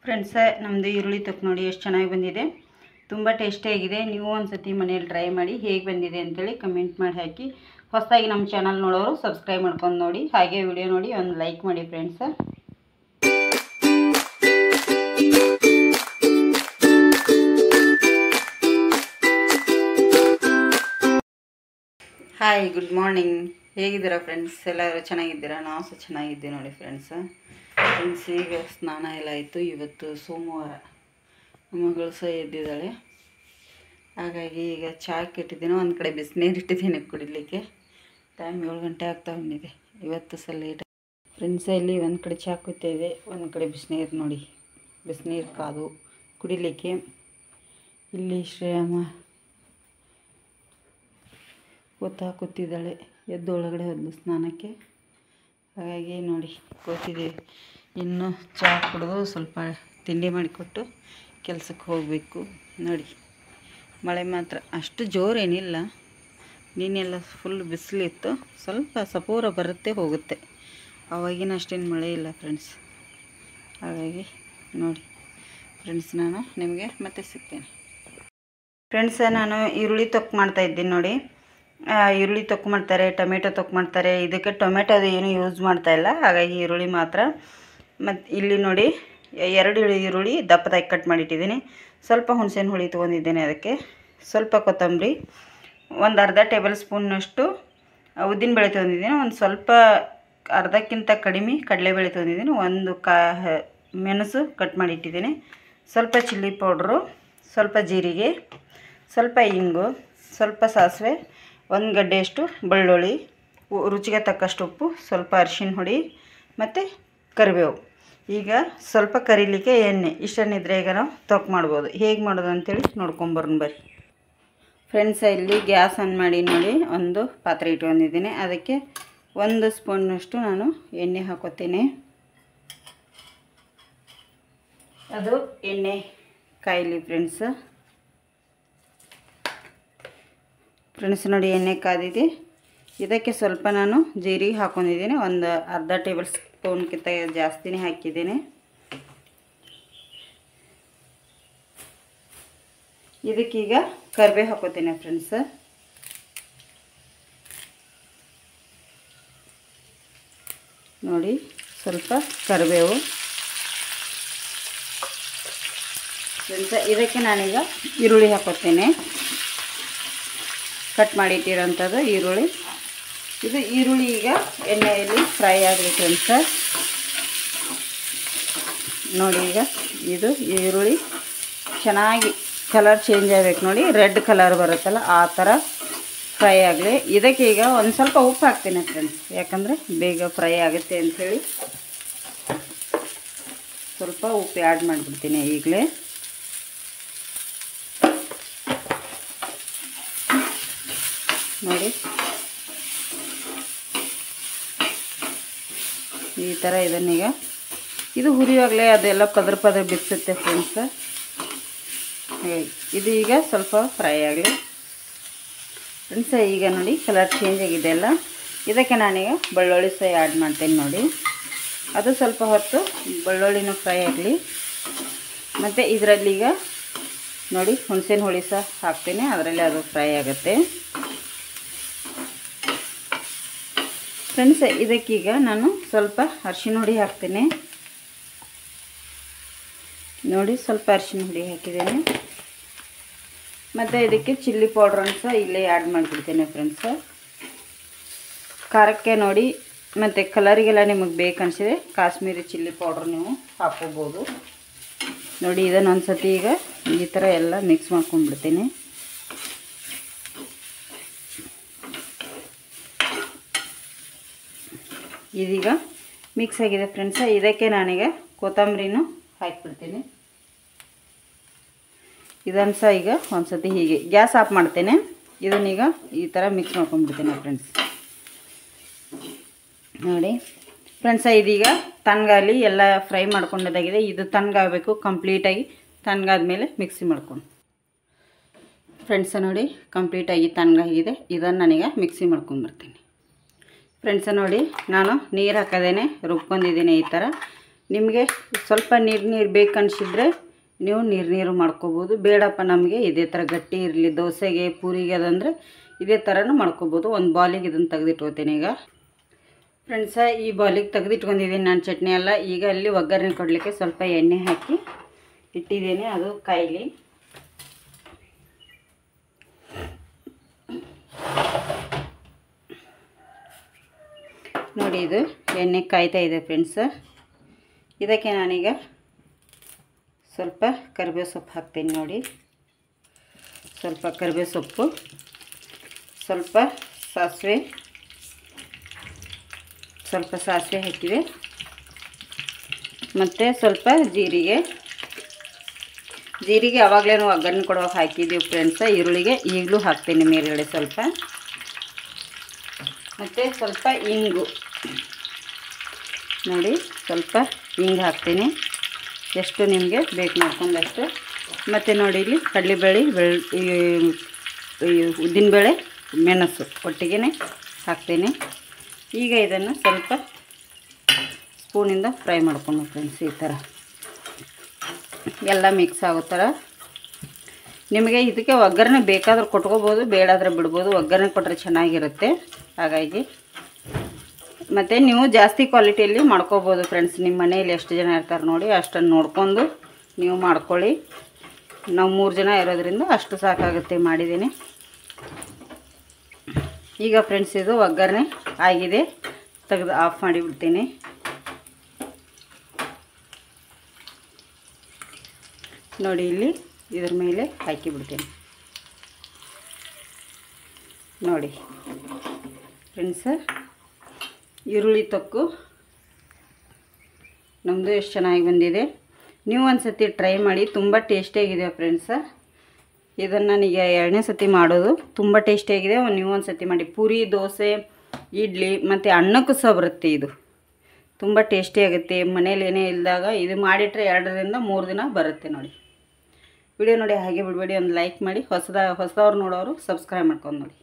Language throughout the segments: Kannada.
ಫ್ರೆಂಡ್ಸ ನಮ್ಮದು ಈರುಳ್ಳಿ ತೊಕ್ ನೋಡಿ ಎಷ್ಟು ಚೆನ್ನಾಗಿ ಬಂದಿದೆ ತುಂಬ ಟೇಸ್ಟಿಯಾಗಿದೆ ನೀವು ಒಂದು ಸತಿ ಮನೇಲಿ ಟ್ರೈ ಮಾಡಿ ಹೇಗೆ ಬಂದಿದೆ ಅಂತೇಳಿ ಕಮೆಂಟ್ ಮಾಡಿ ಹಾಕಿ ಹೊಸದಾಗಿ ನಮ್ಮ ಚಾನಲ್ ನೋಡೋರು ಸಬ್ಸ್ಕ್ರೈಬ್ ಮಾಡ್ಕೊಂಡು ನೋಡಿ ಹಾಗೆ ವಿಡಿಯೋ ನೋಡಿ ಒಂದು ಲೈಕ್ ಮಾಡಿ ಫ್ರೆಂಡ್ಸ ಹಾಯ್ ಗುಡ್ ಮಾರ್ನಿಂಗ್ ಹೇಗಿದ್ದೀರಾ ಫ್ರೆಂಡ್ಸ್ ಎಲ್ಲರೂ ಚೆನ್ನಾಗಿದ್ದೀರಾ ನಾವು ಸಹ ಚೆನ್ನಾಗಿದ್ದೀವಿ ನೋಡಿ ಫ್ರೆಂಡ್ಸ ಫ್ರೆಂಡ್ಸ್ ಈಗ ಸ್ನಾನ ಎಲ್ಲ ಆಯಿತು ಇವತ್ತು ಸೋಮವಾರ ಮಗಳು ಸಹ ಎದ್ದಿದ್ದಾಳೆ ಹಾಗಾಗಿ ಈಗ ಚಹಾ ಇಟ್ಟಿದ್ದೀನಿ ಒಂದು ಕಡೆ ಬಿಸಿನೀರು ಇಟ್ಟಿದ್ದೀನಿ ಕುಡಿಲಿಕ್ಕೆ ಟೈಮ್ ಏಳು ಗಂಟೆ ಆಗ್ತಾ ಬಂದಿದೆ ಇವತ್ತು ಸಹ ಲೇಟ್ ಫ್ರೆಂಡ್ಸ ಇಲ್ಲಿ ಒಂದು ಕಡೆ ಚಹಾ ಕುಯ್ತಾ ಇದೆ ಒಂದು ಕಡೆ ಬಿಸಿನೀರು ನೋಡಿ ಬಿಸಿನೀರು ಕಾದು ಕುಡಿಲಿಕ್ಕೆ ಇಲ್ಲಿ ಶ್ರೇಯಮ್ಮ ಕೂತಾ ಕೂತಿದ್ದಾಳೆ ಎದ್ದು ಒಳಗಡೆ ಹೋದ್ಲು ಸ್ನಾನಕ್ಕೆ ಹಾಗಾಗಿ ನೋಡಿ ಕೂತಿದ್ದೀವಿ ಇನ್ನು ಚಹಾ ಕುಡಿದು ಸ್ವಲ್ಪ ತಿಂಡಿ ಮಾಡಿಕೊಟ್ಟು ಕೆಲಸಕ್ಕೆ ಹೋಗಬೇಕು ನೋಡಿ ಮಳೆ ಮಾತ್ರ ಅಷ್ಟು ಜೋರೇನಿಲ್ಲ ನೀನೆಲ್ಲ ಫುಲ್ ಬಿಸಿಲಿತ್ತು ಸ್ವಲ್ಪ ಸಪೂರ ಬರುತ್ತೆ ಹೋಗುತ್ತೆ ಅವಾಗಿನ ಅಷ್ಟೇನು ಮಳೆ ಇಲ್ಲ ಫ್ರೆಂಡ್ಸ್ ಹಾಗಾಗಿ ನೋಡಿ ಫ್ರೆಂಡ್ಸ್ ನಾನು ನಿಮಗೆ ಮತ್ತೆ ಸಿಗ್ತೇನೆ ಫ್ರೆಂಡ್ಸ್ ನಾನು ಈರುಳ್ಳಿ ತೊಕ್ಕು ಮಾಡ್ತಾ ಇದ್ದೀನಿ ನೋಡಿ ಆ, ಈರುಳ್ಳಿ ತೊಕ್ಕು ಮಾಡ್ತಾರೆ ಟೊಮೆಟೊ ತೊಕ್ಕು ಮಾಡ್ತಾರೆ ಇದಕ್ಕೆ ಟೊಮೆಟೊ ಅದು ಏನು ಯೂಸ್ ಮಾಡ್ತಾ ಇಲ್ಲ ಹಾಗಾಗಿ ಈರುಳ್ಳಿ ಮಾತ್ರ ಮತ್ತು ಇಲ್ಲಿ ನೋಡಿ ಎರಡು ಈರುಳ್ಳಿ ದಪ್ಪದಾಗಿ ಕಟ್ ಮಾಡಿಟ್ಟಿದ್ದೀನಿ ಸ್ವಲ್ಪ ಹುಣಸೆಹಣ್ಣು ಹುಳಿ ತೊಗೊಂಡಿದ್ದೇನೆ ಅದಕ್ಕೆ ಸ್ವಲ್ಪ ಕೊತ್ತಂಬರಿ ಒಂದು ಅರ್ಧ ಟೇಬಲ್ ಸ್ಪೂನ್ನಷ್ಟು ಉದ್ದಿನಬೇಳೆ ತೊಗೊಂಡಿದ್ದೀನಿ ಒಂದು ಸ್ವಲ್ಪ ಅರ್ಧಕ್ಕಿಂತ ಕಡಿಮೆ ಕಡಲೆಬೇಳೆ ತೊಗೊಂಡಿದ್ದೀನಿ ಒಂದು ಕಾ ಮೆಣಸು ಕಟ್ ಮಾಡಿ ಇಟ್ಟಿದ್ದೀನಿ ಸ್ವಲ್ಪ ಚಿಲ್ಲಿ ಪೌಡ್ರು ಸ್ವಲ್ಪ ಜೀರಿಗೆ ಸ್ವಲ್ಪ ಇಂಗು ಸ್ವಲ್ಪ ಸಾಸಿವೆ ಒಂದು ಗಡ್ಡೆಯಷ್ಟು ಬೆಳ್ಳುಳ್ಳಿ ಉ- ರುಚಿಗೆ ತಕ್ಕಷ್ಟು ಉಪ್ಪು ಸ್ವಲ್ಪ ಅರಿಶಿಣ ಹುಡಿ ಮತ್ತು ಕರಿಬೇವು ಈಗ ಸ್ವಲ್ಪ ಕರಿಲಿಕ್ಕೆ ಎಣ್ಣೆ ಇಷ್ಟನ್ನಿದ್ರೆ ಈಗ ನಾವು ತೊಕ್ ಮಾಡ್ಬೋದು ಹೇಗೆ ಮಾಡೋದು ಅಂತೇಳಿ ನೋಡ್ಕೊಂಬರೋಣ ಬರ್ರಿ ಫ್ರೆಂಡ್ಸ್ ಇಲ್ಲಿ ಗ್ಯಾಸ್ ಆನ್ ಮಾಡಿ ನೋಡಿ ಒಂದು ಪಾತ್ರೆ ಇಟ್ಕೊಂಡಿದ್ದೀನಿ ಅದಕ್ಕೆ ಒಂದು ಸ್ಪೂನ್ನಷ್ಟು ನಾನು ಎಣ್ಣೆ ಹಾಕೋತೀನಿ ಅದು ಎಣ್ಣೆ ಕಾಯಿಲಿ ಫ್ರೆಂಡ್ಸ್ ಫ್ರೆಂಡ್ಸ್ ನೋಡಿ ಎಣ್ಣೆ ಕಾದಿದೆ ಇದಕ್ಕೆ ಸ್ವಲ್ಪ ನಾನು ಜೀರಿಗೆ ಹಾಕೊಂಡಿದ್ದೀನಿ ಒಂದು ಅರ್ಧ ಟೇಬಲ್ ಸ್ಪೂನ್ಗಿಂತ ಜಾಸ್ತಿನೇ ಹಾಕಿದ್ದೀನಿ ಇದಕ್ಕೀಗ ಕರಿಬೇವು ಹಾಕೋತೀನಿ ಫ್ರೆಂಡ್ಸ್ ನೋಡಿ ಸ್ವಲ್ಪ ಕರಿಬೇವು ಫ್ರೆಂಡ್ಸ್ ಇದಕ್ಕೆ ನಾನೀಗ ಈರುಳ್ಳಿ ಹಾಕೋತೀನಿ ಕಟ್ ಮಾಡಿ ಇಟ್ಟಿರೋಂಥದ್ದು ಈರುಳ್ಳಿ ಇದು ಈರುಳ್ಳಿ ಈಗ ಎಣ್ಣೆಯಲ್ಲಿ ಫ್ರೈ ಆಗಲಿ ಫ್ರೆಂಡ್ಸ್ ನೋಡಿ ಈಗ ಇದು ಈರುಳ್ಳಿ ಚೆನ್ನಾಗಿ ಕಲರ್ ಚೇಂಜ್ ಆಗಬೇಕು ನೋಡಿ ರೆಡ್ ಕಲರ್ ಬರುತ್ತಲ್ಲ ಆ ಥರ ಫ್ರೈ ಆಗಲಿ ಇದಕ್ಕೆ ಈಗ ಒಂದು ಸ್ವಲ್ಪ ಉಪ್ಪು ಹಾಕ್ತೀನಿ ಫ್ರೆಂಡ್ಸ್ ಯಾಕಂದರೆ ಬೇಗ ಫ್ರೈ ಆಗುತ್ತೆ ಅಂಥೇಳಿ ಸ್ವಲ್ಪ ಉಪ್ಪು ಆ್ಯಡ್ ಮಾಡಿಬಿಡ್ತೀನಿ ಈಗಲೇ ನೋಡಿ ಈ ಥರ ಇದನ್ನೀಗ ಇದು ಹುರಿಯುವಾಗಲೇ ಅದೆಲ್ಲ ಪದ್ರ ಪದ್ರ ಬಿಡಿಸುತ್ತೆ ಫ್ರೆಂಡ್ಸ್ ಇದು ಈಗ ಸ್ವಲ್ಪ ಫ್ರೈ ಆಗಲಿ ಫ್ರೆಂಡ್ಸ್ ಈಗ ನೋಡಿ ಕಲರ್ ಚೇಂಜ್ ಆಗಿದೆ ಅಲ್ಲ ಇದಕ್ಕೆ ನಾನೀಗ ಬೆಳ್ಳುಳ್ಳಿ ಸಹ ಆ್ಯಡ್ ಮಾಡ್ತೇನೆ ನೋಡಿ ಅದು ಸ್ವಲ್ಪ ಹೊತ್ತು ಬೆಳ್ಳುಳ್ಳಿನೂ ಫ್ರೈ ಆಗಲಿ ಮತ್ತು ಇದರಲ್ಲೀಗ ನೋಡಿ ಹುಣಸೆನ ಹುಳಿ ಸಹ ಹಾಕ್ತೀನಿ ಅದರಲ್ಲಿ ಅದು ಫ್ರೈ ಆಗುತ್ತೆ ಫ್ರೆಂಡ್ಸ್ ಇದಕ್ಕೀಗ ನಾನು ಸ್ವಲ್ಪ ಅರಿಶಿನ ಹುಡಿ ಹಾಕ್ತೀನಿ ನೋಡಿ ಸ್ವಲ್ಪ ಅರಿಶಿನ ಹುಡಿ ಹಾಕಿದ್ದೇನೆ ಮತ್ತು ಇದಕ್ಕೆ ಚಿಲ್ಲಿ ಪೌಡ್ರನ್ನು ಸಹ ಇಲ್ಲೇ ಆ್ಯಡ್ ಮಾಡಿಬಿಡ್ತೇನೆ ಫ್ರೆಂಡ್ಸ್ ಖಾರಕ್ಕೆ ನೋಡಿ ಮತ್ತು ಕಲರಿಗೆಲ್ಲ ನಿಮಗೆ ಬೇಕನ್ಸಿದ್ರೆ ಕಾಶ್ಮೀರಿ ಚಿಲ್ಲಿ ಪೌಡ್ರ್ ನೀವು ಹಾಕೋಬೋದು ನೋಡಿ ಇದನ್ನು ಒಂದು ಸತಿ ಈಗ ಈ ಥರ ಎಲ್ಲ ಮಿಕ್ಸ್ ಮಾಡ್ಕೊಂಡ್ಬಿಡ್ತೀನಿ ಇದೀಗ ಮಿಕ್ಸ್ ಆಗಿದೆ ಫ್ರೆಂಡ್ಸ ಇದಕ್ಕೆ ನಾನೀಗ ಕೊತ್ತಂಬರಿನೂ ಹಾಕಿಬಿಡ್ತೀನಿ ಇದನ್ನು ಸಹ ಈಗ ಒಂದು ಸತಿ ಹೀಗೆ ಗ್ಯಾಸ್ ಆಫ್ ಮಾಡ್ತೇನೆ ಇದನ್ನೀಗ ಈ ಥರ ಮಿಕ್ಸ್ ಮಾಡ್ಕೊಂಡ್ಬಿಡ್ತೀನಿ ಫ್ರೆಂಡ್ಸ್ ನೋಡಿ ಫ್ರೆಂಡ್ಸ ಇದೀಗ ತಣ್ಣಗಾಗಲಿ ಎಲ್ಲ ಫ್ರೈ ಮಾಡ್ಕೊಂಡದಾಗಿದೆ ಇದು ತಣ್ಣಗಾಗಬೇಕು ಕಂಪ್ಲೀಟಾಗಿ ತಣ್ಣಗಾದ್ಮೇಲೆ ಮಿಕ್ಸಿ ಮಾಡ್ಕೊಂಡು ಫ್ರೆಂಡ್ಸ ನೋಡಿ ಕಂಪ್ಲೀಟಾಗಿ ತಣ್ಣಗಾಗಿದೆ ಇದನ್ನು ನಾನೀಗ ಮಿಕ್ಸಿ ಮಾಡ್ಕೊಂಡ್ಬರ್ತೀನಿ ಫ್ರೆಂಡ್ಸ ನೋಡಿ ನಾನು ನೀರು ಹಾಕದೇನೆ ರುಬ್ಕೊಂಡಿದ್ದೀನಿ ಈ ಥರ ನಿಮಗೆ ಸ್ವಲ್ಪ ನೀರು ನೀರು ಬೇಕನ್ಸಿದ್ರೆ ನೀವು ನೀರು ನೀರು ಮಾಡ್ಕೋಬೋದು ಬೇಡಪ್ಪ ನಮಗೆ ಇದೇ ಥರ ಗಟ್ಟಿ ಇರಲಿ ದೋಸೆಗೆ ಪೂರಿಗೆ ಅದಂದರೆ ಇದೇ ಥರನೂ ಮಾಡ್ಕೋಬೋದು ಒಂದು ಬಾಲಿಗೆ ಇದನ್ನು ತೆಗೆದಿಟ್ಕೋತೀನಿ ಈಗ ಫ್ರೆಂಡ್ಸ ಈ ಬಾಲಿಗೆ ತೆಗೆದಿಟ್ಕೊಂಡಿದ್ದೀನಿ ನಾನು ಚಟ್ನಿ ಎಲ್ಲ ಈಗ ಅಲ್ಲಿ ಒಗ್ಗರಣೆ ಕೊಡಲಿಕ್ಕೆ ಸ್ವಲ್ಪ ಎಣ್ಣೆ ಹಾಕಿ ಇಟ್ಟಿದ್ದೀನಿ ಅದು ಕಾಯಿಲಿ ನೋಡಿ ಇದು ಎಣ್ಣೆ ಕಾಯ್ತಾ ಇದೆ ಫ್ರೆಂಡ್ಸ ಇದಕ್ಕೆ ನಾನೀಗ ಸ್ವಲ್ಪ ಕರಿಬೇವು ಸೊಪ್ಪು ಹಾಕ್ತೀನಿ ನೋಡಿ ಸ್ವಲ್ಪ ಕರಿಬೇವು ಸೊಪ್ಪು ಸ್ವಲ್ಪ ಸಾಸಿವೆ ಸ್ವಲ್ಪ ಸಾಸಿವೆ ಹಾಕಿವೆ ಮತ್ತು ಸ್ವಲ್ಪ ಜೀರಿಗೆ ಜೀರಿಗೆ ಆವಾಗಲೇ ನಾವು ಒಗ್ಗರಣೆ ಕೊಡುವಾಗ ಹಾಕಿದ್ದೀವಿ ಫ್ರೆಂಡ್ಸ ಈರುಳ್ಳಿಗೆ ಈಗಲೂ ಹಾಕ್ತೀನಿ ಮೇಲ್ಗಡೆ ಸ್ವಲ್ಪ ಮತ್ತು ಸ್ವಲ್ಪ ಇಂಗು ನೋಡಿ ಸ್ವಲ್ಪ ಹಿಂಗೆ ಹಾಕ್ತೀನಿ ಎಷ್ಟು ನಿಮಗೆ ಬೇಕು ಮಾಡ್ಕೊಂಡಷ್ಟು ಮತ್ತು ನೋಡಿ ಇಲ್ಲಿ ಕಡಲೆಬೇಳೆ ಬೆಳ್ ಉದ್ದಿನಬೇಳೆ ಮೆಣಸು ಒಟ್ಟಿಗೆ ಹಾಕ್ತೀನಿ ಈಗ ಇದನ್ನು ಸ್ವಲ್ಪ ಸ್ಪೂನಿಂದ ಫ್ರೈ ಮಾಡ್ಕೊಂಡು ಫ್ರೆಂಡ್ಸ್ ಈ ಥರ ಎಲ್ಲ ಮಿಕ್ಸ್ ಆಗೋ ಥರ ನಿಮಗೆ ಇದಕ್ಕೆ ಒಗ್ಗರಣೆ ಬೇಕಾದ್ರೆ ಕೊಟ್ಕೋಬೋದು ಬೇಡಾದ್ರೆ ಬಿಡ್ಬೋದು ಒಗ್ಗರಣೆ ಕೊಟ್ಟರೆ ಚೆನ್ನಾಗಿರುತ್ತೆ ಹಾಗಾಗಿ ಮತ್ತು ನೀವು ಜಾಸ್ತಿ ಕ್ವಾಲಿಟಿಯಲ್ಲಿ ಮಾಡ್ಕೋಬೋದು ಫ್ರೆಂಡ್ಸ್ ನಿಮ್ಮ ಮನೆಯಲ್ಲಿ ಎಷ್ಟು ಜನ ಇರ್ತಾರೆ ನೋಡಿ ಅಷ್ಟನ್ನು ನೋಡ್ಕೊಂಡು ನೀವು ಮಾಡ್ಕೊಳ್ಳಿ ನಾವು ಮೂರು ಜನ ಇರೋದ್ರಿಂದ ಅಷ್ಟು ಸಾಕಾಗುತ್ತೆ ಮಾಡಿದ್ದೀನಿ ಈಗ ಫ್ರೆಂಡ್ಸ್ ಇದು ಒಗ್ಗರಣೆ ಆಗಿದೆ ತೆಗೆದು ಆಫ್ ಮಾಡಿಬಿಡ್ತೀನಿ ನೋಡಿ ಇಲ್ಲಿ ಇದ್ರ ಮೇಲೆ ಹಾಕಿಬಿಡ್ತೀನಿ ನೋಡಿ ಫ್ರೆಂಡ್ಸ ಈರುಳ್ಳಿ ತೊಕ್ಕು ನಮ್ಮದು ಎಷ್ಟು ಚೆನ್ನಾಗಿ ಬಂದಿದೆ ನೀವು ಒಂದು ಸತಿ ಟ್ರೈ ಮಾಡಿ ತುಂಬ ಟೇಸ್ಟಿಯಾಗಿದೆ ಫ್ರೆಂಡ್ಸ ಇದನ್ನು ನನಗೆ ಎರಡನೇ ಸತಿ ಮಾಡೋದು ತುಂಬ ಟೇಸ್ಟಿಯಾಗಿದೆ ನೀವು ಒಂದು ಸತಿ ಮಾಡಿ ಪೂರಿ ದೋಸೆ ಇಡ್ಲಿ ಮತ್ತು ಅನ್ನಕ್ಕೂ ಸಹ ಬರುತ್ತೆ ಇದು ತುಂಬ ಟೇಸ್ಟಿಯಾಗುತ್ತೆ ಮನೇಲಿ ಏನೇ ಇಲ್ಲದಾಗ ಇದು ಮಾಡಿಟ್ರೆ ಎರಡರಿಂದ ಮೂರು ದಿನ ಬರುತ್ತೆ ನೋಡಿ ವಿಡಿಯೋ ನೋಡಿ ಹಾಗೆ ಬಿಡಬೇಡಿ ಒಂದು ಲೈಕ್ ಮಾಡಿ ಹೊಸದ ಹೊಸದವ್ರು ನೋಡೋರು ಸಬ್ಸ್ಕ್ರೈಬ್ ಮಾಡ್ಕೊಂಡು ನೋಡಿ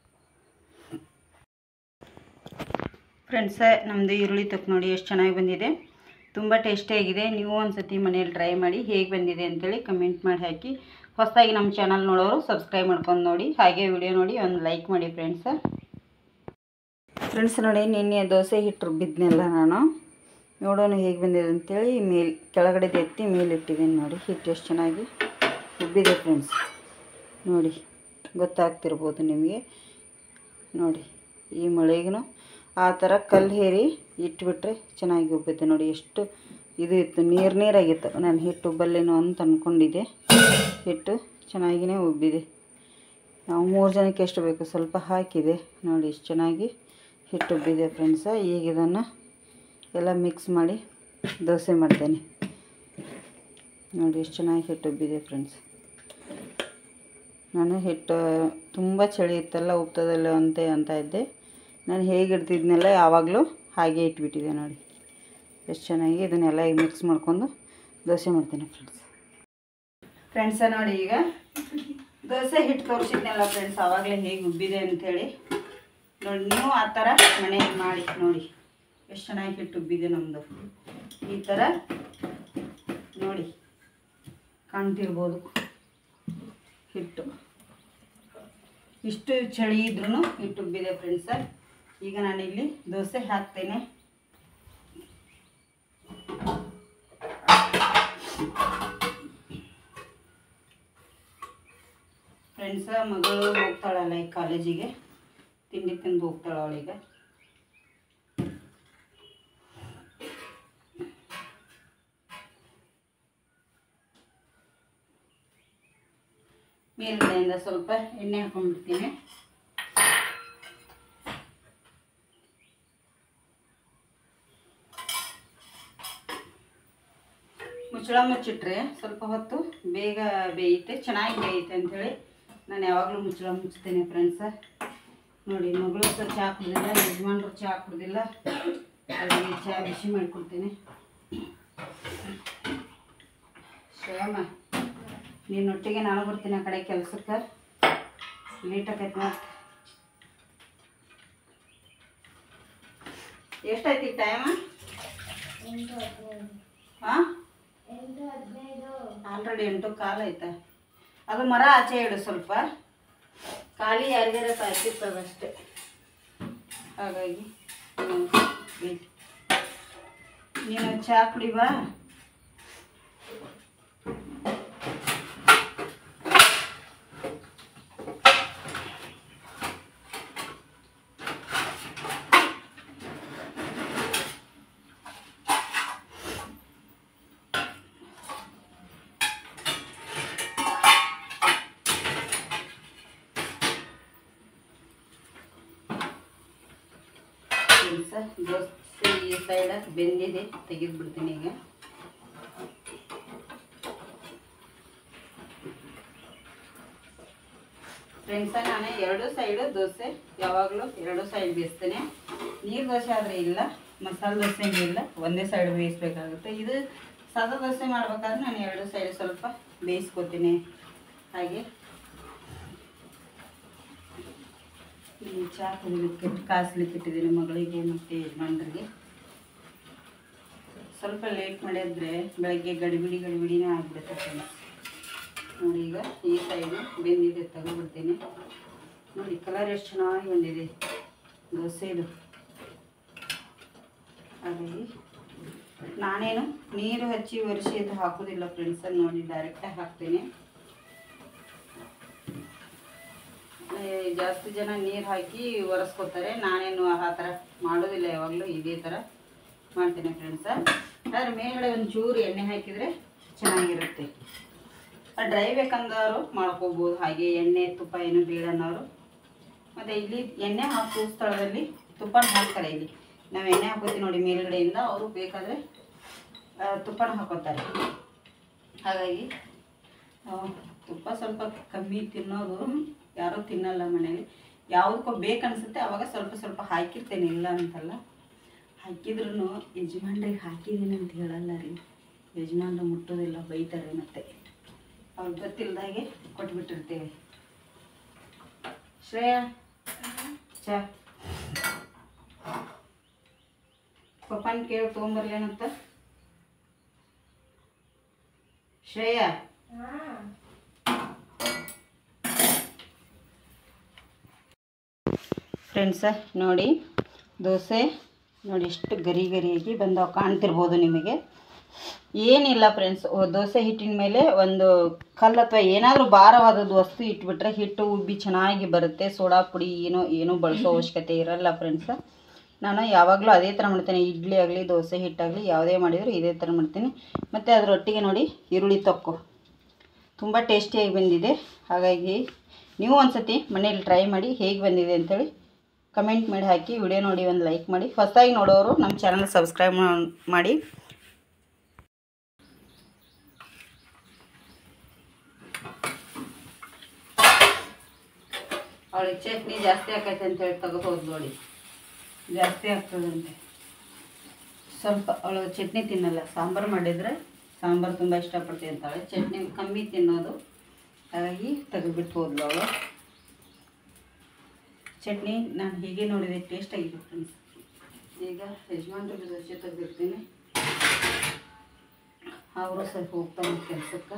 ಫ್ರೆಂಡ್ಸ ನಮ್ಮದು ಈರುಳ್ಳಿ ತೊಕ್ ನೋಡಿ ಎಷ್ಟು ಚೆನ್ನಾಗಿ ಬಂದಿದೆ ತುಂಬ ಟೇಸ್ಟಿಯಾಗಿದೆ ನೀವು ಒಂದು ಸತಿ ಮನೇಲಿ ಟ್ರೈ ಮಾಡಿ ಹೇಗೆ ಬಂದಿದೆ ಅಂತೇಳಿ ಕಮೆಂಟ್ ಮಾಡಿ ಹಾಕಿ ಹೊಸದಾಗಿ ನಮ್ಮ ಚಾನಲ್ ನೋಡೋರು ಸಬ್ಸ್ಕ್ರೈಬ್ ಮಾಡ್ಕೊಂಡು ನೋಡಿ ಹಾಗೆ ವಿಡಿಯೋ ನೋಡಿ ಒಂದು ಲೈಕ್ ಮಾಡಿ ಫ್ರೆಂಡ್ಸ ಫ್ರೆಂಡ್ಸ್ ನೋಡಿ ನಿನ್ನೆ ದೋಸೆ ಹಿಟ್ಟು ರುಬ್ಬಿದ್ನೆಲ್ಲ ನಾನು ನೋಡೋಣ ಹೇಗೆ ಬಂದಿದೆ ಅಂತೇಳಿ ಮೇಲೆ ಕೆಳಗಡೆ ಎತ್ತಿ ಮೇಲೆ ಇಟ್ಟಿದ್ದೀನಿ ನೋಡಿ ಹಿಟ್ಟು ಎಷ್ಟು ಚೆನ್ನಾಗಿ ಉಬ್ಬಿದೆ ಫ್ರೆಂಡ್ಸ್ ನೋಡಿ ಗೊತ್ತಾಗ್ತಿರ್ಬೋದು ನಿಮಗೆ ನೋಡಿ ಈ ಮಳೆಗೂ ಆ ಥರ ಕಲ್ಲು ಹೇರಿ ಇಟ್ಬಿಟ್ರೆ ಚೆನ್ನಾಗಿ ಉಬ್ಬುತ್ತೆ ನೋಡಿ ಎಷ್ಟು ಇದು ಇತ್ತು ನೀರು ನೀರಾಗಿತ್ತು ನಾನು ಹಿಟ್ಟು ಉಬ್ಬಲ್ಲೇನೋ ಅಂತ ಅಂದ್ಕೊಂಡಿದ್ದೆ ಹಿಟ್ಟು ಚೆನ್ನಾಗಿಯೇ ಉಬ್ಬಿದೆ ನಾವು ಮೂರು ಜನಕ್ಕೆ ಎಷ್ಟು ಬೇಕು ಸ್ವಲ್ಪ ಹಾಕಿದೆ ನೋಡಿ ಎಷ್ಟು ಚೆನ್ನಾಗಿ ಹಿಟ್ಟು ಉಬ್ಬಿದೆ ಫ್ರೆಂಡ್ಸ ಈಗ ಇದನ್ನು ಎಲ್ಲ ಮಿಕ್ಸ್ ಮಾಡಿ ದೋಸೆ ಮಾಡ್ತೇನೆ ನೋಡಿ ಎಷ್ಟು ಚೆನ್ನಾಗಿ ಹಿಟ್ಟು ಉಬ್ಬಿದೆ ಫ್ರೆಂಡ್ಸ್ ನಾನು ಹಿಟ್ಟು ತುಂಬ ಚಳಿ ಇತ್ತಲ್ಲ ಉಪ್ತದಲ್ಲ ಅಂತ ಅಂತ ಇದ್ದೆ ನಾನು ಹೇಗೆ ಇಡ್ತಿದ್ನೆಲ್ಲ ಯಾವಾಗಲೂ ಹಾಗೆ ಇಟ್ಬಿಟ್ಟಿದ್ದೆ ನೋಡಿ ಎಷ್ಟು ಚೆನ್ನಾಗಿ ಇದನ್ನೆಲ್ಲ ಈಗ ಮಿಕ್ಸ್ ಮಾಡ್ಕೊಂಡು ದೋಸೆ ಮಾಡ್ತೀನಿ ಫ್ರೆಂಡ್ಸ್ ಫ್ರೆಂಡ್ಸ ನೋಡಿ ಈಗ ದೋಸೆ ಹಿಟ್ಟು ತೋರಿಸಿದ್ನಲ್ಲ ಫ್ರೆಂಡ್ಸ್ ಆವಾಗಲೇ ಹೇಗೆ ಉಬ್ಬಿದೆ ಅಂಥೇಳಿ ನೋಡಿ ನೀವು ಆ ಥರ ಮನೆಗೆ ಮಾಡಿ ನೋಡಿ ಎಷ್ಟು ಚೆನ್ನಾಗಿ ಹಿಟ್ಟು ಉಬ್ಬಿದೆ ನಮ್ಮದು ಈ ಥರ ನೋಡಿ ಕಾಣ್ತಿರ್ಬೋದು ಹಿಟ್ಟು ಇಷ್ಟು ಚಳಿ ಇದ್ರೂ ಹಿಟ್ಟು ಉಬ್ಬಿದೆ ಫ್ರೆಂಡ್ಸ ಈಗ ನಾನಿಲ್ಲಿ ದೋಸೆ ಹಾಕ್ತೇನೆ ಫ್ರೆಂಡ್ಸ ಮಗಳು ಹೋಗ್ತಾಳಲ್ಲ ಈ ಕಾಲೇಜಿಗೆ ತಿಂಡಿ ತಿಂದು ಹೋಗ್ತಾಳೆ ಅವಳಿಗೆ ಮೇಲ್ಗಡೆಯಿಂದ ಸ್ವಲ್ಪ ಎಣ್ಣೆ ಹಾಕೊಂಡ್ಬಿಡ್ತೀನಿ ಮುಚ್ಚಳ ಮುಚ್ಚಿಟ್ರೆ ಸ್ವಲ್ಪ ಹೊತ್ತು ಬೇಗ ಬೇಯುತ್ತೆ ಚೆನ್ನಾಗಿ ಬೇಯುತ್ತೆ ಅಂಥೇಳಿ ನಾನು ಯಾವಾಗಲೂ ಮುಚ್ಚಳ ಮುಚ್ತೇನೆ ಫ್ರೆಂಡ್ಸ ನೋಡಿ ಮಗಳು ಸಹ ಚಹಾ ಕುಡ್ದಿಲ್ಲ ಯಜಮಾನ್ರು ಚಹಾ ಕುಡ್ದಿಲ್ಲ ಅವರಿಗೆ ಚಹಾ ಬಿಸಿ ಮಾಡಿಕೊಡ್ತೀನಿ ಶ್ರೇಯಮ್ಮ ನೀನೊಟ್ಟಿಗೆ ನಾನು ಬರ್ತೀನಿ ಆ ಕಡೆ ಕೆಲ್ಸಕ್ಕೆ ಲೇಟ್ ಆಕೈತೆ ಮತ್ತೆ ಎಷ್ಟಾಯ್ತು ಈಗ ಟೈಮ ಆಲ್ರೆಡಿ ಎಂಟು ಕಾಲು ಆಯ್ತಾ ಅದು ಮರ ಆಚೆ ಇಡು ಸ್ವಲ್ಪ ಖಾಲಿ ಯಾರಿಗಾರ ಕಾಯ್ತಿರ್ತದಷ್ಟೇ ಹಾಗಾಗಿ ಹ್ಮ್, wait. ನೀನು ಚಹಾ ಕುಡಿವಾ ಕೆಲಸ ದೋಸೆ ಈ ಸೈಡ ಬೆಂದಿದೆ ತೆಗೆದು ಬಿಡ್ತೀನಿ ಈಗ ಫ್ರೆಂಡ್ಸ ನಾನು ಎರಡು ಸೈಡು ದೋಸೆ ಯಾವಾಗಲೂ ಎರಡು ಸೈಡ್ ಬೇಯಿಸ್ತೇನೆ ನೀರು ದೋಸೆ ಆದರೆ ಇಲ್ಲ ಮಸಾಲೆ ದೋಸೆ ಇಲ್ಲ ಒಂದೇ ಸೈಡ್ ಬೇಯಿಸ್ಬೇಕಾಗುತ್ತೆ ಇದು ಸಾದಾ ದೋಸೆ ಮಾಡ್ಬೇಕಾದ್ರೆ ನಾನು ಎರಡು ಸೈಡ್ ಸ್ವಲ್ಪ ಬೇಯಿಸ್ಕೊತೀನಿ ಹಾಗೆ ಈ ಚಹಾ ಕುಡಿಲಿಕ್ಕೆ ಕಾಸ್ಲಿಕ್ಕೆ ಇಟ್ಟಿದ್ದೀನಿ ಮಗಳಿಗೆ ಮತ್ತು ಯಜಮಾನ್ರಿಗೆ ಸ್ವಲ್ಪ ಲೇಟ್ ಮಾಡಿದ್ರೆ ಬೆಳಗ್ಗೆ ಗಡಿಬಿಡಿ ಗಡಿಬಿಡಿನೇ ಆಗಿಬಿಡುತ್ತೆ ಫ್ರೆಂಡ್ಸ್ ನೋಡಿ ಈಗ ಈ ಸೈಡು ಬೆಂದಿದೆ ತಗೊಬಿಡ್ತೀನಿ ನೋಡಿ ಕಲರ್ ಎಷ್ಟು ಚೆನ್ನಾಗಿ ಬಂದಿದೆ ದೋಸೆದು ಹಾಗಾಗಿ ನಾನೇನು ನೀರು ಹಚ್ಚಿ ಒರೆಸಿ ಅದು ಹಾಕೋದಿಲ್ಲ ಫ್ರೆಂಡ್ಸ್ ನೋಡಿ ಡೈರೆಕ್ಟಾಗಿ ಹಾಕ್ತೀನಿ ಏ, ಜಾಸ್ತಿ ಜನ ನೀರು ಹಾಕಿ ಒರೆಸ್ಕೊತಾರೆ ನಾನೇನು ಆ ಥರ ಮಾಡೋದಿಲ್ಲ ಯಾವಾಗಲೂ ಇದೇ ಥರ ಮಾಡ್ತೀನಿ ಫ್ರೆಂಡ್ಸ ಅದ್ರ ಮೇಲ್ಗಡೆ ಒಂದು ಚೂರು ಎಣ್ಣೆ ಹಾಕಿದರೆ ಚೆನ್ನಾಗಿರುತ್ತೆ ಡ್ರೈ ಬೇಕಂದವರು ಮಾಡ್ಕೋಬೋದು ಹಾಗೆ ಎಣ್ಣೆ ತುಪ್ಪ ಏನು ಬೇಡ ಅನ್ನೋರು ಮತ್ತು ಇಲ್ಲಿ ಎಣ್ಣೆ ಹಾಕೋ ಸ್ಥಳದಲ್ಲಿ ತುಪ್ಪನ ಹಾಕ್ತಾರೆ ಇಲ್ಲಿ ನಾವು ಎಣ್ಣೆ ಹಾಕೋತೀವಿ ನೋಡಿ ಮೇಲ್ಗಡೆಯಿಂದ ಅವರು ಬೇಕಾದರೆ ತುಪ್ಪನ ಹಾಕೋತಾರೆ ಹಾಗಾಗಿ ಆ, ತುಪ್ಪ ಸ್ವಲ್ಪ ಕಮ್ಮಿ ತಿನ್ನೋದು ಯಾರೂ ತಿನ್ನಲ್ಲ ಮನೇಲಿ ಯಾವುದಕ್ಕೋ ಬೇಕನ್ಸುತ್ತೆ ಅವಾಗ ಸ್ವಲ್ಪ ಸ್ವಲ್ಪ ಹಾಕಿರ್ತೇನೆ ಇಲ್ಲ ಅಂತಲ್ಲ ಹಾಕಿದ್ರೂ ಯಜಮಾನ್ರಿಗೆ ಹಾಕಿದ್ದೀನಿ ಅಂತ ಹೇಳಲ್ಲ ರೀ ಯಜಮಾನ್ರು ಮುಟ್ಟೋದಿಲ್ಲ ಬೈತಾರೆ ಮತ್ತೆ ಅವ್ರಿಗೆ ಗೊತ್ತಿಲ್ದಾಗೆ ಕೊಟ್ಬಿಟ್ಟಿರ್ತೇವೆ ಶ್ರೇಯಾ ಚಾ ಪಪ್ಪನ ಕೇಳಿ ತೊಗೊಂಬರ್ಲೇನಂತ ಶ್ರೇಯಾ ಫ್ರೆಂಡ್ಸ ನೋಡಿ ದೋಸೆ ನೋಡಿ ಎಷ್ಟು ಗರಿ ಗರಿಯಾಗಿ ಬಂದವು ಕಾಣ್ತಿರ್ಬೋದು ನಿಮಗೆ ಏನಿಲ್ಲ ಫ್ರೆಂಡ್ಸ್ ದೋಸೆ ಹಿಟ್ಟಿನ ಮೇಲೆ ಒಂದು ಕಲ್ಲು ಅಥವಾ ಏನಾದರೂ ಭಾರವಾದದ್ದು ವಸ್ತು ಇಟ್ಬಿಟ್ರೆ ಹಿಟ್ಟು ಉಬ್ಬಿ ಚೆನ್ನಾಗಿ ಬರುತ್ತೆ ಸೋಡಾ ಪುಡಿ ಏನೋ ಏನೂ ಬಳಸೋ ಅವಶ್ಯಕತೆ ಇರಲ್ಲ ಫ್ರೆಂಡ್ಸ ನಾನು ಯಾವಾಗಲೂ ಅದೇ ಥರ ಮಾಡ್ತೇನೆ ಇಡ್ಲಿ ಆಗಲಿ ದೋಸೆ ಹಿಟ್ಟಾಗಲಿ ಯಾವುದೇ ಮಾಡಿದರೂ ಇದೇ ಥರ ಮಾಡ್ತೀನಿ ಮತ್ತು ಅದರೊಟ್ಟಿಗೆ ನೋಡಿ ಈರುಳ್ಳಿ ತೊಕ್ಕು ತುಂಬ ಟೇಸ್ಟಿಯಾಗಿ ಬಂದಿದೆ ಹಾಗಾಗಿ ನೀವು ಒಂದ್ಸತಿ ಮನೇಲಿ ಟ್ರೈ ಮಾಡಿ ಹೇಗೆ ಬಂದಿದೆ ಅಂತೇಳಿ ಕಮೆಂಟ್ ಮಾಡಿ ಹಾಕಿ ವಿಡಿಯೋ ನೋಡಿ ಒಂದು ಲೈಕ್ ಮಾಡಿ ಹೊಸದಾಗಿ ನೋಡೋರು ನಮ್ಮ ಚಾನಲ್ ಸಬ್ಸ್ಕ್ರೈಬ್ ಮಾಡಿ ಅವಳಿಗೆ ಚಟ್ನಿ ಜಾಸ್ತಿ ಆಕೈತೆ ಅಂತೇಳಿ ತೆಗೆದು ನೋಡಿ ಜಾಸ್ತಿ ಆಗ್ತದಂತೆ ಸ್ವಲ್ಪ ಅವಳು ಚಟ್ನಿ ತಿನ್ನಲ್ಲ ಸಾಂಬಾರು ಮಾಡಿದರೆ ಸಾಂಬಾರು ತುಂಬ ಇಷ್ಟಪಡ್ತೀನಿ ಅಂತಾಳೆ ಚಟ್ನಿ ಕಮ್ಮಿ ತಿನ್ನೋದು ಹಾಗಾಗಿ ತೆಗೆದುಬಿಟ್ಟು ಹೋದ್ಲು ಅವಳು ಚಟ್ನಿ ನಾನು ಹೀಗೆ ನೋಡಿದೆ ಟೇಸ್ಟ್ ಆಗಿದೆ ಫ್ರೆಂಡ್ಸ್ ಈಗ ಯಜಮಾನ್ರಿಗೆ ದೋಸೆ ತೆಗೆದಿರ್ತೀನಿ ಅವರು ಸ್ವಲ್ಪ ಹೋಗ್ತಾರೆ ಕೆಲಸಕ್ಕೆ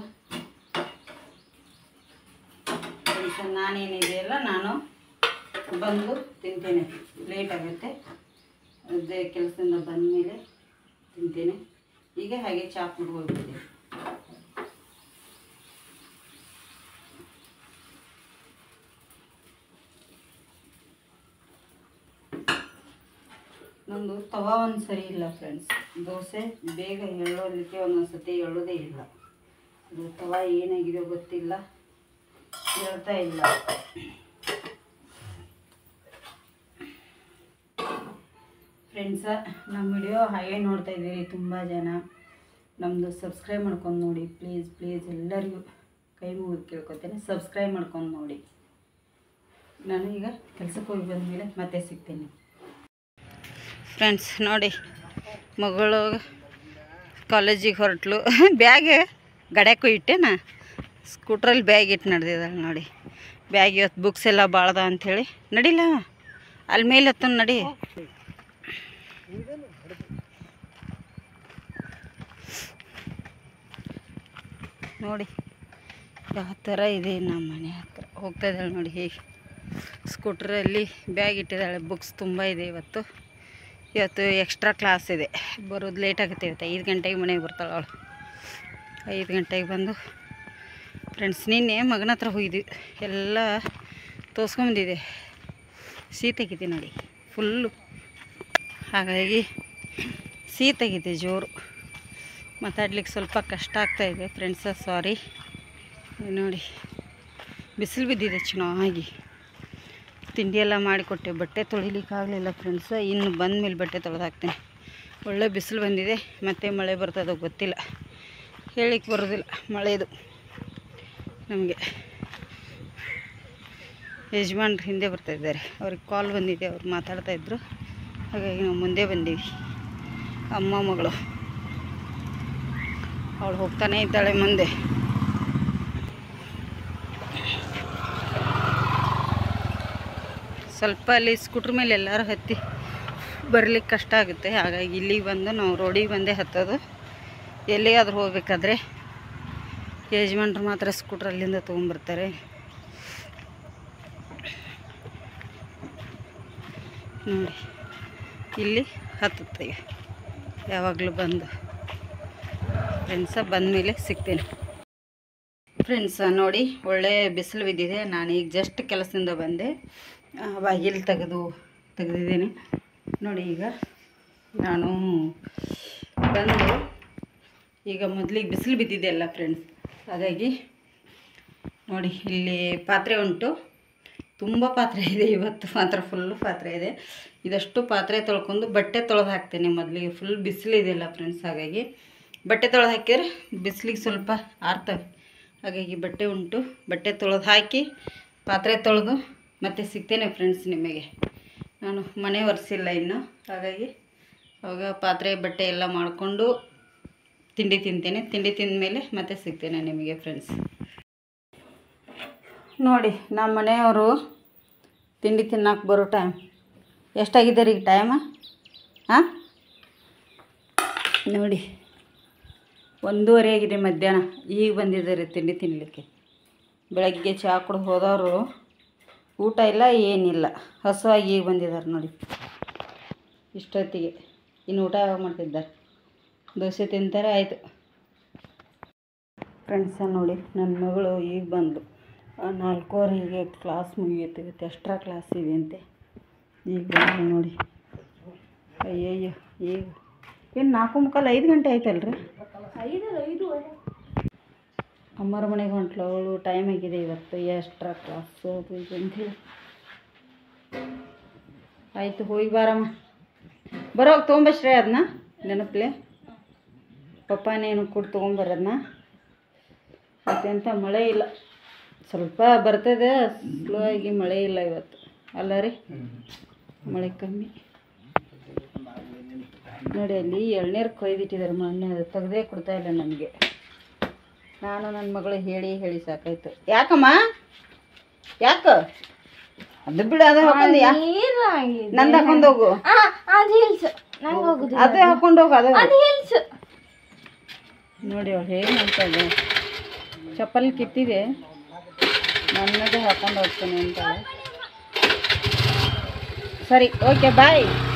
ಕೆಲಸ ನಾನೇನಿದೆಯಲ್ಲ ನಾನು ಬಂದು ತಿಂತೇನೆ ಲೇಟ್ ಆಗುತ್ತೆ ಅದೇ ಕೆಲಸದಿಂದ ಬಂದಮೇಲೆ ತಿಂತೇನೆ ಈಗ ಹಾಗೆ ಚಾ ಕುಡ್ದು ಹೋಗ್ಬಿಡ್ತೀನಿ ನಂದು ತವಾ ಒಂದು ಸರಿ ಇಲ್ಲ ಫ್ರೆಂಡ್ಸ್ ದೋಸೆ ಬೇಗ ಎಳ್ಳೋದಕ್ಕೆ ಒಂದೊಂದು ಸತಿ ಎಳ್ಳೋದೇ ಇಲ್ಲ ಅದು ತವಾ ಏನಾಗಿದೆಯೋ ಗೊತ್ತಿಲ್ಲ ಹೇಳ್ತಾ ಇಲ್ಲ ಫ್ರೆಂಡ್ಸ ನಮ್ಮ ವಿಡಿಯೋ ಹಾಗೆ ನೋಡ್ತಾ ಇದ್ದೀರಿ ತುಂಬ ಜನ ನಮ್ಮದು ಸಬ್ಸ್ಕ್ರೈಬ್ ಮಾಡ್ಕೊಂಡು ನೋಡಿ ಪ್ಲೀಸ್ ಪ್ಲೀಸ್ ಎಲ್ಲರಿಗೂ ಕೈ ಮುಗಿದು ಕೇಳ್ಕೊತೇನೆ ಸಬ್ಸ್ಕ್ರೈಬ್ ಮಾಡ್ಕೊಂಡು ನೋಡಿ ನಾನು ಈಗ ಕೆಲಸಕ್ಕೆ ಹೋಗಿ ಬಂದಮೇಲೆ ಮತ್ತೆ ಸಿಗ್ತೇನೆ ಫ್ರೆಂಡ್ಸ್ ನೋಡಿ ಮಗಳು ಕಾಲೇಜಿಗೆ ಹೊರಟ್ಲು ಬ್ಯಾಗ್ ಗಡ್ಯಾಕು ಇಟ್ಟೆನಾ ಸ್ಕೂಟ್ರಲ್ಲಿ ಬ್ಯಾಗ್ ಇಟ್ಟು ನಡೆದಿದ್ದಾಳೆ ನೋಡಿ ಬ್ಯಾಗ್ ಇವತ್ತು ಬುಕ್ಸ್ ಎಲ್ಲ ಭಾಳದ ಅಂಥೇಳಿ ನಡಿಲ್ಲ ಅಲ್ಲಿ ಮೇಲೆ ಹತ್ತ ನಡಿ ನೋಡಿ ಯಾವ ಥರ ಇದೆ ನಮ್ಮ ಮನೆ ಹತ್ರ ಹೋಗ್ತಾ ಇದ್ದಾಳೆ ನೋಡಿ ಹೇಗೆ ಸ್ಕೂಟ್ರಲ್ಲಿ ಬ್ಯಾಗ್ ಇಟ್ಟಿದ್ದಾಳೆ ಬುಕ್ಸ್ ತುಂಬ ಇದೆ ಇವತ್ತು ಇವತ್ತು ಎಕ್ಸ್ಟ್ರಾ ಕ್ಲಾಸ್ ಇದೆ ಬರೋದು ಲೇಟ್ ಆಗುತ್ತೆ ಇವತ್ತು ಐದು ಗಂಟೆಗೆ ಮನೆಗೆ ಬರ್ತಾಳೆ ಅವಳು ಐದು ಗಂಟೆಗೆ ಬಂದು ಫ್ರೆಂಡ್ಸ್ ನಿನ್ನೆ ಮಗನ ಹತ್ರ ಹೋಗಿದ್ವಿ ಎಲ್ಲ ತೋರಿಸ್ಕೊಂಬಂದಿದೆ ಸೀತೆಗಿದೆ ನೋಡಿ ಫುಲ್ಲು ಹಾಗಾಗಿ ಸೀತೆಗಿದೆ ಜೋರು ಮಾತಾಡ್ಲಿಕ್ಕೆ ಸ್ವಲ್ಪ ಕಷ್ಟ ಆಗ್ತಾಯಿದೆ ಫ್ರೆಂಡ್ಸ ಸಾರಿ ನೋಡಿ ಬಿಸಿಲು ಬಿದ್ದಿದೆ ಚೆನ್ನಾಗಿ ತಿಂಡಿ ಎಲ್ಲ ಮಾಡಿಕೊಟ್ಟೆ ಬಟ್ಟೆ ತೊಳಿಲಿಕ್ಕೆ ಆಗಲಿಲ್ಲ ಫ್ರೆಂಡ್ಸ ಇನ್ನು ಬಂದ ಮೇಲೆ ಬಟ್ಟೆ ತೊಳೆದು ಹಾಕ್ತೀನಿ ಒಳ್ಳೆ ಬಿಸಿಲು ಬಂದಿದೆ ಮತ್ತೆ ಮಳೆ ಬರ್ತದೋ ಗೊತ್ತಿಲ್ಲ ಹೇಳಿಕ್ಕೆ ಬರೋದಿಲ್ಲ ಮಳೆದು ನಮಗೆ ಯಜಮಾನ್ರು ಹಿಂದೆ ಬರ್ತಾಯಿದ್ದಾರೆ ಅವ್ರಿಗೆ ಕಾಲ್ ಬಂದಿದೆ ಅವ್ರು ಮಾತಾಡ್ತಾಯಿದ್ರು ಹಾಗಾಗಿ ನಾವು ಮುಂದೆ ಬಂದೀವಿ ಅಮ್ಮ ಮಗಳು ಅವಳು ಹೋಗ್ತಾನೇ ಇದ್ದಾಳೆ ಮುಂದೆ ಸ್ವಲ್ಪ ಅಲ್ಲಿ ಸ್ಕೂಟ್ರ್ ಮೇಲೆ ಎಲ್ಲರೂ ಹತ್ತಿ ಬರ್ಲಿಕ್ಕೆ ಕಷ್ಟ ಆಗುತ್ತೆ ಹಾಗಾಗಿ ಇಲ್ಲಿಗೆ ಬಂದು ನಾವು ರೋಡಿಗೆ ಬಂದೇ ಹತ್ತೋದು ಎಲ್ಲಿಗಾದ್ರೂ ಹೋಗ್ಬೇಕಾದ್ರೆ ಯಜಮಾನ್ರು ಮಾತ್ರ ಸ್ಕೂಟ್ರ್ ಅಲ್ಲಿಂದ ತೊಗೊಂಬರ್ತಾರೆ ನೋಡಿ ಇಲ್ಲಿ ಹತ್ತುತ್ತೇವೆ ಯಾವಾಗಲೂ ಬಂದು ಫ್ರೆಂಡ್ಸ ಬಂದಮೇಲೆ ಸಿಗ್ತೇನೆ ಫ್ರೆಂಡ್ಸ ನೋಡಿ ಒಳ್ಳೆ ಬಿಸಿಲು ಬಿದ್ದಿದೆ ನಾನು ಈಗ ಜಸ್ಟ್ ಕೆಲಸದಿಂದ ಬಂದೆ ಆ, ಬಾಗಿಲು ತೆಗೆದು ತೆಗೆದಿದ್ದೇನೆ ನೋಡಿ ಈಗ ನಾನು ಬಂದು ಈಗ ಮೊದಲಿಗೆ ಬಿಸಿಲು ಬಿದ್ದಿದೆ ಅಲ್ಲ ಫ್ರೆಂಡ್ಸ್ ಹಾಗಾಗಿ ನೋಡಿ ಇಲ್ಲಿ ಪಾತ್ರೆ ಉಂಟು ತುಂಬ ಪಾತ್ರೆ ಇದೆ ಇವತ್ತು ಮಾತ್ರ ಫುಲ್ಲು ಪಾತ್ರೆ ಇದೆ ಇದಷ್ಟು ಪಾತ್ರೆ ತೊಳ್ಕೊಂಡು ಬಟ್ಟೆ ತೊಳೆದು ಹಾಕ್ತೇನೆ ಮೊದಲಿಗೆ ಫುಲ್ ಬಿಸಿಲಿದೆಯಲ್ಲ ಫ್ರೆಂಡ್ಸ್ ಹಾಗಾಗಿ ಬಟ್ಟೆ ತೊಳೆದು ಹಾಕಿದ್ರೆ ಬಿಸಿಲಿಗೆ ಸ್ವಲ್ಪ ಆರ್ತವೆ ಹಾಗಾಗಿ ಬಟ್ಟೆ ಉಂಟು ಬಟ್ಟೆ ತೊಳೆದು ಹಾಕಿ ಪಾತ್ರೆ ತೊಳೆದು ಮತ್ತೆ ಸಿಗ್ತೇನೆ ಫ್ರೆಂಡ್ಸ್ ನಿಮಗೆ ನಾನು ಮನೆ ಒರೆಸಿಲ್ಲ ಇನ್ನು ಹಾಗಾಗಿ ಅವಾಗ ಪಾತ್ರೆ ಬಟ್ಟೆ ಎಲ್ಲ ಮಾಡಿಕೊಂಡು ತಿಂಡಿ ತಿಂತೇನೆ ತಿಂಡಿ ತಿಂದ ಮೇಲೆ ಮತ್ತೆ ಸಿಗ್ತೇನೆ ನಿಮಗೆ ಫ್ರೆಂಡ್ಸ್ ನೋಡಿ ನಮ್ಮ ಮನೆಯವರು ತಿಂಡಿ ತಿನ್ನಕ್ಕೆ ಬರೋ ಟೈಮ್ ಎಷ್ಟಾಗಿದೆ ರೀ ಟೈಮ ಹಾಂ ನೋಡಿ ಒಂದೂವರೆ ಆಗಿದೆ ಮಧ್ಯಾಹ್ನ ಈಗ ಬಂದಿದ್ದಾರೆ ತಿಂಡಿ ತಿನ್ನಲಿಕ್ಕೆ ಬೆಳಗ್ಗೆ ಚಹಾ ಕುಡ್ದು ಹೋದವರು ಊಟ ಇಲ್ಲ ಏನಿಲ್ಲ ಹಸುವಾಗಿ ಈಗ ಬಂದಿದ್ದಾರೆ ನೋಡಿ ಇಷ್ಟೊತ್ತಿಗೆ ಇನ್ನು ಊಟ ಯಾವಾಗ ಮಾಡ್ತಿದ್ದಾರೆ ದೋಸೆ ತಿಂತಾರೆ ಆಯಿತು ಫ್ರೆಂಡ್ಸ ನೋಡಿ ನನ್ನ ಮಗಳು ಈಗ ಬಂದು ನಾಲ್ಕೂವರೆಗೆ ಕ್ಲಾಸ್ ಮುಗಿಯುತ್ತೆ ಇವತ್ತು ಎಕ್ಸ್ಟ್ರಾ ಕ್ಲಾಸ್ ಇದೆ ಅಂತೆ ಈಗ ಬಂದು ನೋಡಿ ಅಯ್ಯಯ್ಯೋ ಈಗ ಏನು ನಾಲ್ಕು ಮುಕ್ಕಾಲು ಐದು ಗಂಟೆ ಆಯ್ತಲ್ರಿ ಅಮ್ಮರ ಮನೆಗೆ ಹೊಂಟ್ಲು ಅವಳು ಟೈಮ್ ಆಗಿದೆ ಇವತ್ತು ಎಕ್ಸ್ಟ್ರಾ ಕ್ಲಾಸ್ ಅದು ಇದು ಅಂತೇಳಿ ಆಯಿತು ಹೋಗಿ ಬಾರಮ್ಮ ಬರೋವಾಗ ತೊಗೊಂಬಶ್ರೇ ಅದನ್ನ ನೆನಪಲೆ ಪಪ್ಪಾನೇನು ಕೊಟ್ಟು ತೊಗೊಂಬರೋದನ್ನ ಮತ್ತೆಂತ ಮಳೆ ಇಲ್ಲ ಸ್ವಲ್ಪ ಬರ್ತದೆ ಸ್ಲೋ ಆಗಿ ಮಳೆ ಇಲ್ಲ ಇವತ್ತು ಅಲ್ಲ ರೀ ಮಳೆ ಕಮ್ಮಿ ನೋಡಿ ಅಲ್ಲಿ ಎಳ್ನೀರು ಕೊಯ್ದಿಟ್ಟಿದ್ದಾರೆ ಮೊನ್ನೆ ಅದು ತೆಗ್ದೇ ಕೊಡ್ತಾ ಇಲ್ಲ ನನಗೆ ನಾನು ನನ್ನ ಮಗಳು ಹೇಳಿ ಹೇಳಿ ಸಾಕಾಯ್ತು ಯಾಕಮ್ಮ ಯಾಕ ಅದು ಬಿಡು ಅದು ಹಾಕೊಂಡು ಯಾ ನಂದು ಹಾಕೊಂಡು ಹೋಗು ಅದು ಹಿಲ್ಸ್ ನಂಗೆ ಹೋಗುದು ಅದೇ ಹಾಕೊಂಡು ಹೋಗು ಅದು ಅದು ಹಿಲ್ಸ್ ನೋಡಿ ಅವಳು ಹೇಗೆ ಮಾಡ್ತಾ ಇದೆ ಚಪ್ಪಲಿ ಕಿತ್ತಿದೆ ನನ್ನದೇ ಹಾಕೊಂಡು ಹೋಗ್ತೇನೆ ಅಂತಾಳೆ ಸರಿ ಓಕೆ ಬಾಯ್